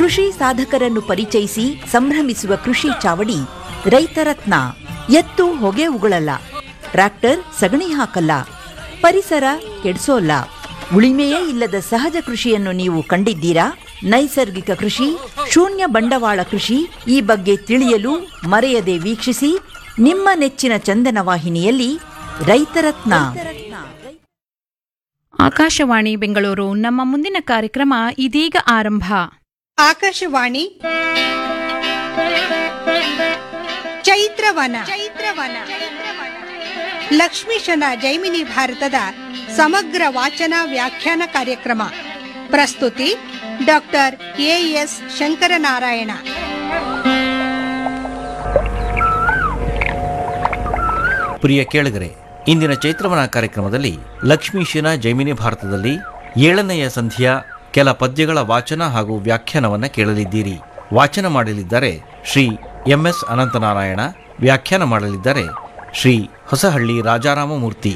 ಕೃಷಿ ಸಾಧಕರನ್ನು ಪರಿಚಯಿಸಿ ಸಂಭ್ರಮಿಸುವ ಕೃಷಿ ಚಾವಡಿ ರೈತರತ್ನ ಎತ್ತು ಹೊಗೆ ಉಗುಳಲ್ಲ ಟ್ರ್ಯಾಕ್ಟರ್ ಸಗಣಿ ಹಾಕಲ್ಲ ಪರಿಸರ ಕೆಡಿಸೋಲ್ಲ ಉಳಿಮೆಯೇ ಇಲ್ಲದ ಸಹಜ ಕೃಷಿಯನ್ನು ನೀವು ಕಂಡಿದ್ದೀರಾ ನೈಸರ್ಗಿಕ ಕೃಷಿ ಶೂನ್ಯ ಬಂಡವಾಳ ಕೃಷಿ ಈ ಬಗ್ಗೆ ತಿಳಿಯಲು ಮರೆಯದೆ ವೀಕ್ಷಿಸಿ ನಿಮ್ಮ ನೆಚ್ಚಿನ ಚಂದನ ವಾಹಿನಿಯಲ್ಲಿ ರೈತರತ್ನ ಆಕಾಶವಾಣಿ ಬೆಂಗಳೂರು ನಮ್ಮ ಮುಂದಿನ ಕಾರ್ಯಕ್ರಮ ಇದೀಗ ಆರಂಭ ಆಕಾಶವಾಣಿ ಚೈತ್ರವನ ಚೈತ್ರವನ ಲಕ್ಷ್ಮೀಶನ ಜೈಮಿನಿ ಭಾರತದ ಸಮಗ್ರ ವಾಚನ ವ್ಯಾಖ್ಯಾನ ಕಾರ್ಯಕ್ರಮ ಪ್ರಸ್ತುತಿ ಡಾಕ್ಟರ್ ಎ ಎಸ್ ಶಂಕರನಾರಾಯಣ ಪ್ರಿಯ ಕೇಳಿಗರೆ ಇಂದಿನ ಚೈತ್ರವನ ಕಾರ್ಯಕ್ರಮದಲ್ಲಿ ಲಕ್ಷ್ಮೀಶನ ಜೈಮಿನಿ ಭಾರತದಲ್ಲಿ ಏಳನೆಯ ಸಂಧಿಯ ಕೆಲ ಪದ್ಯಗಳ ವಾಚನ ಹಾಗೂ ವ್ಯಾಖ್ಯಾನವನ್ನು ಕೇಳಲಿದ್ದೀರಿ ವಾಚನ ಮಾಡಲಿದ್ದಾರೆ ಶ್ರೀ ಎಂ ಎಸ್ ಅನಂತನಾರಾಯಣ ವ್ಯಾಖ್ಯಾನ ಮಾಡಲಿದ್ದಾರೆ ಶ್ರೀ ಹೊಸಹಳ್ಳಿ ರಾಜಾರಾಮಮೂರ್ತಿ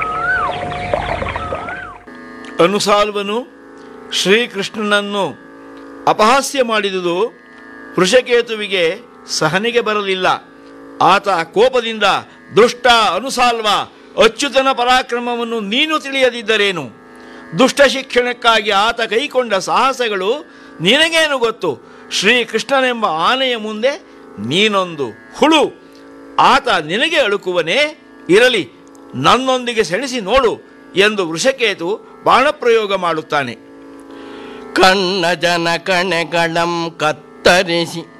ಅನುಸಾಲ್ವನು ಶ್ರೀಕೃಷ್ಣನನ್ನು ಅಪಹಾಸ್ಯ ಮಾಡಿದುದು ವೃಷಕೇತುವಿಗೆ ಸಹನೆಗೆ ಬರಲಿಲ್ಲ ಆತ ಕೋಪದಿಂದ ದುಷ್ಟ ಅನುಸಾಲ್ವ ಅಚ್ಯುತನ ಪರಾಕ್ರಮವನ್ನು ನೀನು ತಿಳಿಯದಿದ್ದರೇನು ದುಷ್ಟ ಶಿಕ್ಷಣಕ್ಕಾಗಿ ಆತ ಕೈಕೊಂಡ ಸಾಹಸಗಳು ನಿನಗೇನು ಗೊತ್ತು ಶ್ರೀಕೃಷ್ಣನೆಂಬ ಆನೆಯ ಮುಂದೆ ನೀನೊಂದು ಹುಳು ಆತ ನಿನಗೆ ಅಳುಕುವನೇ ಇರಲಿ ನನ್ನೊಂದಿಗೆ ಸೆಣಸಿ ನೋಡು ಎಂದು ವೃಷಕೇತು ಬಾಣಪ್ರಯೋಗ ಮಾಡುತ್ತಾನೆ ಕಣ್ಣ ಜನ ಕಣೆಗಳಂ ಕತ್ತರಿಸಿ